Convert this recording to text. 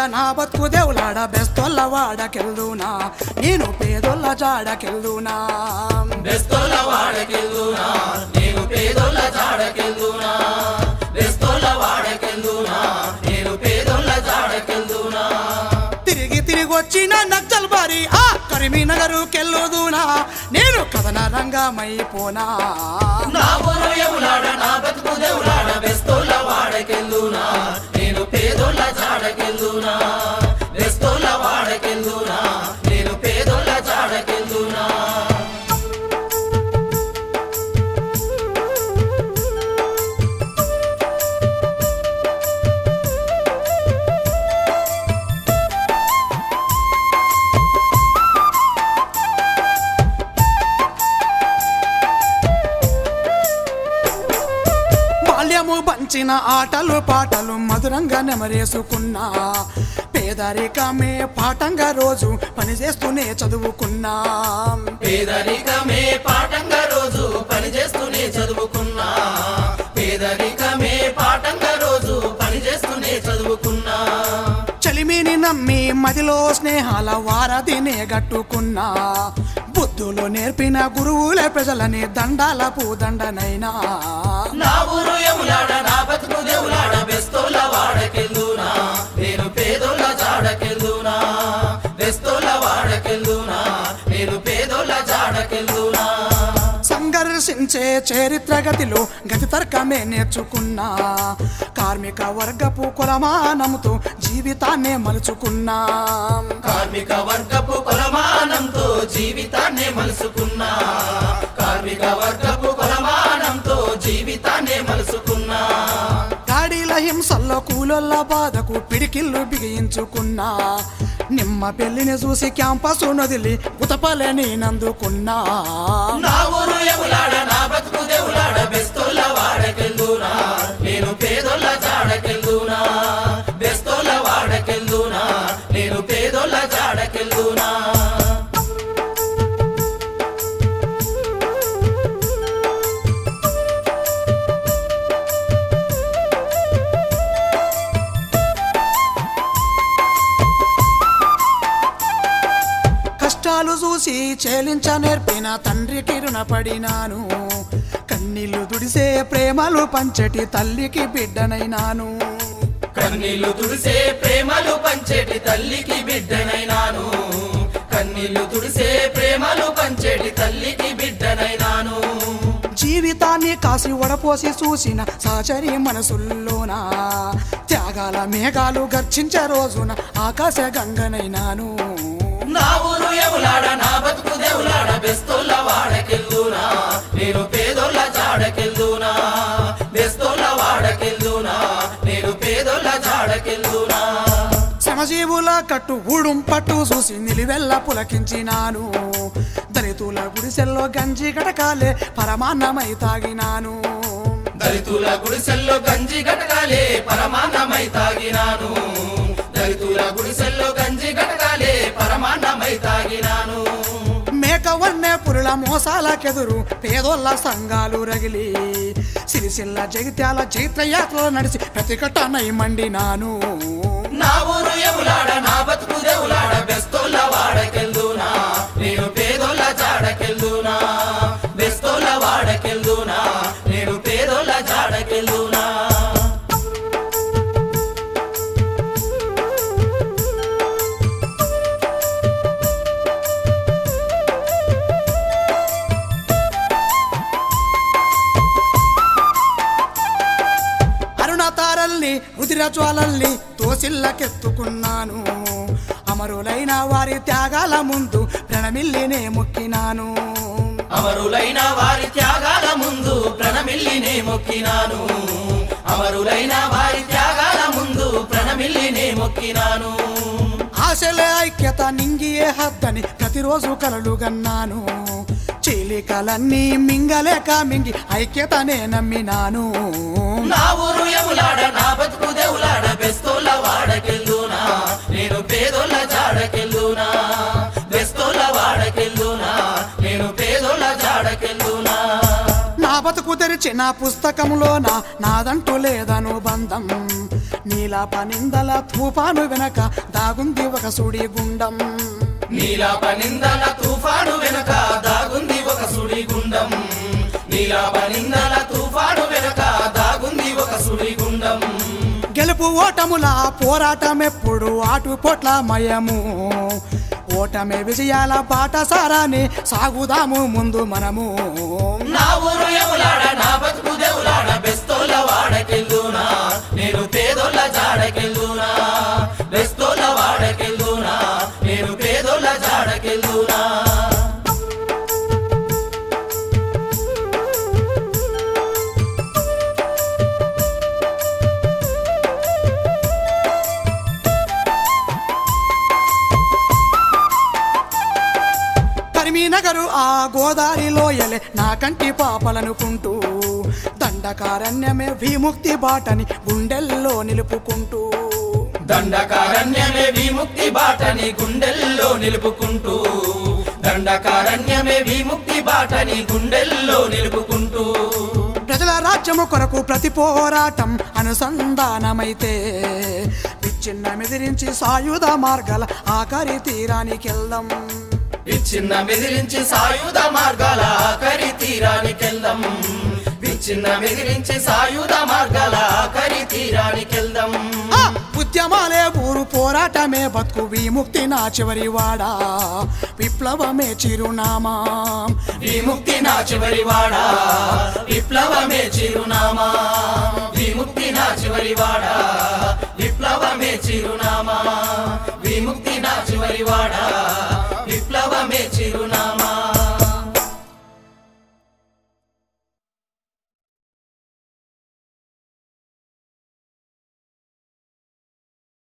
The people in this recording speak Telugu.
నా బతుకు దేవులాడ బెస్తొల్ల వాడకెళ్దునా నేను పేదొల్ల జాడకెళ్దునా బెస్తోల వాడకెళ్దునా నేను పేదోళ్ళ జాడకెళ్దునా బెస్తోల వాడకెళ్దునా నేను పేదోళ్ళ జాడకెళ్దునా తిరిగి తిరిగి వచ్చిన నక్సల్ బారి ఆ కరీంనగర్ కెళ్ళుదునా నేను కథన రంగమైపోనా నా ఊరు ఎములాడ నా బతుకు దేవులాడ బెస్తోల వాడకెళ్దునా నేను పేదోళ్ళ జాడకెళ్దునా బెస్తోల వాడకెళ్దునా నేను పేదోళ్ళ జాడకెళ్దునా బాల్యము పంచిన ఆటలు పాటలు మధురంగా నెమరేసుకున్నా పేదరికమే పాఠంగా రోజు పనిచేస్తూనే చదువుకున్నా పేదరికమే పాఠంగా రోజు పనిచేస్తూనే చదువుకున్నా పేదరికమే పాఠంగా రోజు పనిచేస్తూనే చదువుకున్నా చలిమిని నమ్మి మదిలో స్నేహాల వారధినే గట్టుకున్నా బుద్ధులు నేర్పిన గురువులే ప్రజలని దండాల పూదండనైనా నా ఊరు ఎములాడ నా బతుకు దేవులాడ బెస్తోల వాడకెళ్దునా నేను పేదోళ్ళ జాడకెళ్దునా బెస్తోల వాడకెళ్దునా నేను పేదోళ్ళ జాడకెళ్దునా సంఘర్షించే చరిత్రగతిలో గతి తర్కమే నేర్చుకున్నా కార్మిక వర్గపు కులమానంతో జీవితాన్నే మలుచుకున్నా కార్మిక వర్గపు కొలమానంతో జీవితాన్నే మలుసుకున్నా కార్మిక వర్గపు కొలమానంతో జీవితాన్నే మలుసుకున్నా గాడీల హింసల్లో కూలొల్ల బాధకు పిడికిళ్ళు బిగించుకున్నా నిమ్మ పెళ్లిని చూసి క్యాంపస్ నదిలి ఉతపలేని నందుకున్నా నా ఊరు ఎములాడ నా బతుకు దేవులాడ బెస్తోళ్ళ వాడకెళ్దునా నేను పేదోళ్ళ జాడకెళ్దునా బెస్తోళ్ళ వాడకెళ్దునా నేను పేదోళ్ళ జాడకెళ్దునా కష్టాలు చూసి చేలించ నేర్పిన తండ్రికి రుణపడినాను కన్నీళ్లు దుడిసే ప్రేమలు పంచటి తల్లికి బిడ్డనైనాను కన్నీళ్లు తుడిసే ప్రేమలు పంచేటి తల్లికి బిడ్డనైనాను కన్నీళ్లు తుడిసే ప్రేమలు పంచేటి తల్లికి బిడ్డనైనాను జీవితాన్ని కాసి వడపోసి చూసిన సహచరి మనసుల్లోన త్యాగాల మేఘాలు గర్జించే రోజున ఆకాశ గంగనైనాను నా ఊరు ఎములాడ నా బతుకు దేవులాడ బెస్తోళ్ళ వాడకెళ్దునా నేను పేదోళ్ళ జాడకెళ్దునా బెస్తోళ్ళ వాడకెళ్దునా నేను పేదోళ్ళ జాడకెళ్దునా శ్రమజీవుల కట్టు ఊడుం పట్టు చూసి నిలివెల్ల పులకించినాను దళితుల గుడిసెల్లో గంజి గడకాలే పరమాన్నమై తాగినాను దళితుల గుడిసెల్లో గంజి గటకాలే పరమాన్నమై తాగినాను దళితుల గుడిసెల్లో గంజి గటకాలే పరమాన్నమై తాగినాను మేక వన్నే పురుల మోసాలకెదురు పేదోళ్ళ సంఘాలు రగిలి సిరిసిల్ల జగిత్యాల చైత్రయాత్రలో నడిచి ప్రతిఘటనై మండినాను నా ఊరు ఎములాడ నా బతుకు దేవులాడ బెస్తోళ్ళ వాడకెళ్దునా నేను పేదోళ్ళ జాడకెళ్దునా బెస్తోళ్ళ వాడకెళ్దునా నేను పేదోళ్ళ జాడకెళ్దునా అరుణతారల్ని రుదిర జ్వాలల్ని తోసిల్లకెత్తుకున్నాను అమరులైన వారి త్యాగాల ముందు ప్రణమిల్లినే మొక్కినాను అమరులైన వారి త్యాగాల ముందు ప్రణమిల్లినే మొక్కినాను అమరులైన వారి త్యాగాల ముందు ప్రణమిల్లినే మొక్కినాను ఆశలే ఐక్యత నింగియే హద్దని ప్రతిరోజు కలలు గన్నాను చీలికలన్నీ మింగలేక మింగి ఐక్యతనే నమ్మినాను నా ఊరు ఎములాడ నా బతుకు దేవులాడ బెస్తోళ్ళ వాడకెళ్దునా నేను పేదోళ్ళ జాడకెళ్దునా బెస్తోళ్ళ వాడకెళ్దునా నేను పేదోళ్ళ జాడకెళ్దునా నా బతుకు తెరిచిన పుస్తకంలోన నాదంటూ లేదను బంధం నీలాప నిందల తుఫాను వెనక దాగుంది ఒక సుడి గుండం నీలాప నిందల తుఫాను వెనక దాగుంది ఒక సుడి గుండం నీలాప నిందల తుఫాను వెనక దాగుంది ఒక సుడి గుండం గెలుపు ఓటముల పోరాటమెప్పుడు ఆటుపోట్ల మయము ఓటమే విజయాల బాటసారాన్ని సాగుదాము ముందు మనము నా ఊరు ఎములాడ నా బతుకు దేవులాడ బెస్తోళ్ళ వాడకెళ్ళునా నేను పేదోళ్ళ జాడకెళ్ళునా బెస్తోళ్ళ వాడకెళ్ళునా నేను పేదోళ్ళ జాడకెళ్ళునా కరిమీనగరు ఆ గోదారిలో ఎలే నా కంటి పాపలనుకుంటూ దండకారణ్యమే విముక్తి బాటని గుండెల్లో నిలుపుకుంటూ దండకారణ్యమే విముక్తి బాటని గుండెల్లో నిలుపుకుంటూ దండకారణ్యమే విముక్తి బాటని గుండెల్లో నిలుపుకుంటూ ప్రజల రాజ్యము కొరకు ప్రతి పోరాటం అనుసంధానమైతే విచ్ఛిన్న మెదిరించి సాయుధ మార్గాల ఆఖరి తీరానికి వెళ్దాం విచ్ఛిన్న మెదిరించి సాయుధ మార్గాల ఆఖరి తీరానికెళ్దాం విచ్ఛిన్న మెదిరించి సాయుధ మార్గాల ఆఖరి తీరానికెళ్దాం ఆ! ఉద్యమాలే ఊరు పోరాటమే బతుకు విముక్తి నా చివరి వాడా విప్లవమే చిరునామా విముక్తి నా చివరి వాడా విప్లవమే చిరునామా విముక్తి నా చివరి వాడా విప్లవమే చిరునామా విముక్తి నా చివరి వాడా